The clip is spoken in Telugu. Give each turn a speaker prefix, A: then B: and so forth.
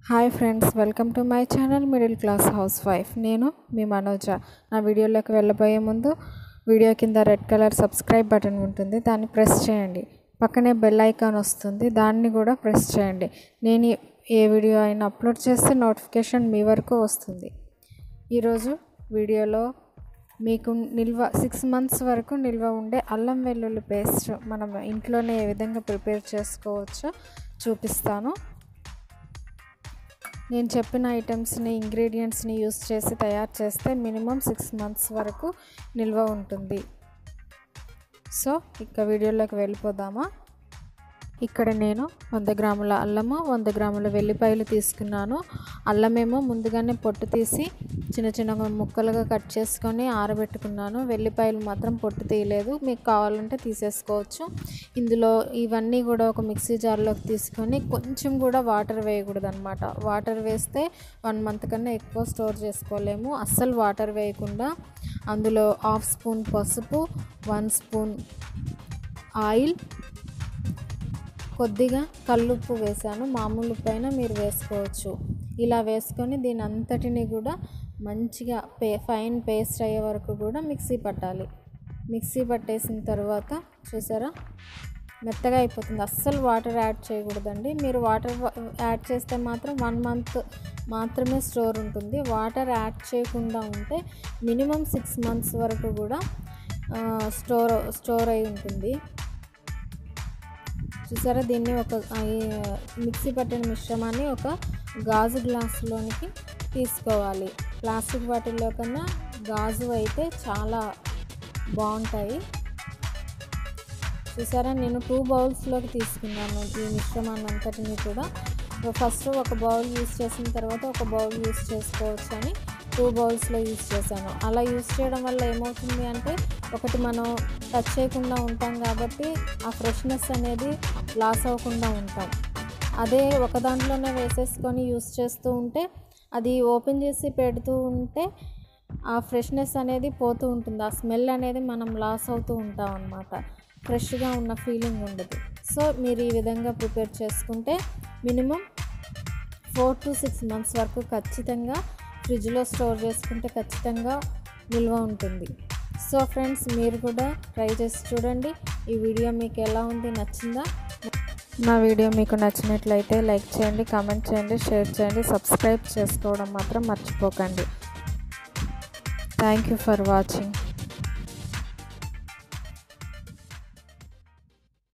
A: hi friends welcome to my channel middle class housewife నేను మీ మనోజ నా వీడియోలోకి వెళ్ళబోయే ముందు వీడియో కింద రెడ్ కలర్ సబ్స్క్రైబ్ బటన్ ఉంటుంది దాన్ని ప్రెస్ చేయండి పక్కనే బెల్ ఐకాన్ వస్తుంది దాన్ని కూడా ప్రెస్ చేయండి నేను ఏ వీడియో అయినా అప్లోడ్ చేస్తే నోటిఫికేషన్ మీ వరకు వస్తుంది ఈరోజు వీడియోలో మీకు నిల్వ సిక్స్ మంత్స్ వరకు నిల్వ ఉండే అల్లం వెల్లుల్లి పేస్ట్ మనం ఇంట్లోనే ఏ విధంగా ప్రిపేర్ చేసుకోవచ్చో చూపిస్తాను నేను చెప్పిన ఐటమ్స్ని ఇంగ్రీడియంట్స్ని యూస్ చేసి తయారు చేస్తే మినిమం సిక్స్ మంత్స్ వరకు నిల్వ ఉంటుంది సో ఇక వీడియోలోకి వెళ్ళిపోదామా ఇక్కడ నేను వంద గ్రాముల అల్లము వంద గ్రాముల వెల్లిపాయలు తీసుకున్నాను అల్లమేమో ముందుగానే పొట్టు తీసి చిన్న చిన్న ముక్కలుగా కట్ చేసుకొని ఆరబెట్టుకున్నాను వెల్లిపాయలు మాత్రం పొట్టు తీయలేదు మీకు కావాలంటే తీసేసుకోవచ్చు ఇందులో ఇవన్నీ కూడా ఒక మిక్సీ జార్లోకి తీసుకొని కొంచెం కూడా వాటర్ వేయకూడదు అనమాట వాటర్ వేస్తే వన్ మంత్ కన్నా ఎక్కువ స్టోర్ చేసుకోలేము అస్సలు వాటర్ వేయకుండా అందులో హాఫ్ స్పూన్ పసుపు వన్ స్పూన్ ఆయిల్ కొద్దిగా కల్లుప్పు వేసాను మామూలు ఉప్పు అయినా మీరు వేసుకోవచ్చు ఇలా వేసుకొని దీని అంతటిని కూడా మంచిగా పే ఫైన్ పేస్ట్ అయ్యే వరకు కూడా మిక్సీ పట్టాలి మిక్సీ పట్టేసిన తర్వాత చూసారా మెత్తగా అయిపోతుంది అస్సలు వాటర్ యాడ్ చేయకూడదండి మీరు వాటర్ యాడ్ చేస్తే మాత్రం వన్ మంత్ మాత్రమే స్టోర్ ఉంటుంది వాటర్ యాడ్ చేయకుండా ఉంటే మినిమం సిక్స్ మంత్స్ వరకు కూడా స్టోర్ స్టోర్ అయి ఉంటుంది చూసారా దీన్ని ఒక మిక్సీ పట్టిన మిశ్రమాన్ని ఒక గాజు గ్లాసులోనికి తీసుకోవాలి ప్లాస్టిక్ వాటిల్లో కన్నా గాజు అయితే చాలా బాగుంటాయి చూసారా నేను టూ బౌల్స్లోకి తీసుకున్నాను ఈ మిశ్రమాన్ని అంతటిని కూడా ఫస్ట్ ఒక బౌల్ యూస్ చేసిన తర్వాత ఒక బౌల్ యూస్ చేసుకోవచ్చు అని టూ బౌల్స్లో యూస్ చేశాను అలా యూస్ చేయడం వల్ల ఏమవుతుంది అంటే ఒకటి మనం టచ్ చేయకుండా ఉంటాం కాబట్టి ఆ ఫ్రెష్నెస్ అనేది లాస్ అవ్వకుండా ఉంటాం అదే ఒక దాంట్లోనే వేసేసుకొని యూస్ చేస్తూ ఉంటే అది ఓపెన్ చేసి పెడుతూ ఉంటే ఆ ఫ్రెష్నెస్ అనేది పోతూ ఉంటుంది ఆ స్మెల్ అనేది మనం లాస్ అవుతూ ఉంటాం అనమాట ఫ్రెష్గా ఉన్న ఫీలింగ్ ఉండదు సో మీరు ఈ విధంగా ప్రిపేర్ చేసుకుంటే minimum four to six months వరకు ఖచ్చితంగా ఫ్రిడ్జ్లో స్టోర్ చేసుకుంటే ఖచ్చితంగా నిల్వ ఉంటుంది సో ఫ్రెండ్స్ మీరు కూడా ట్రై చేసి చూడండి ఈ వీడియో మీకు ఎలా ఉంది నచ్చిందా నా వీడియో మీకు నచ్చినట్లయితే లైక్ చేయండి కామెంట్ చేయండి షేర్ చేయండి సబ్స్క్రైబ్ చేసుకోవడం మాత్రం మర్చిపోకండి థ్యాంక్ యూ ఫర్ వాచింగ్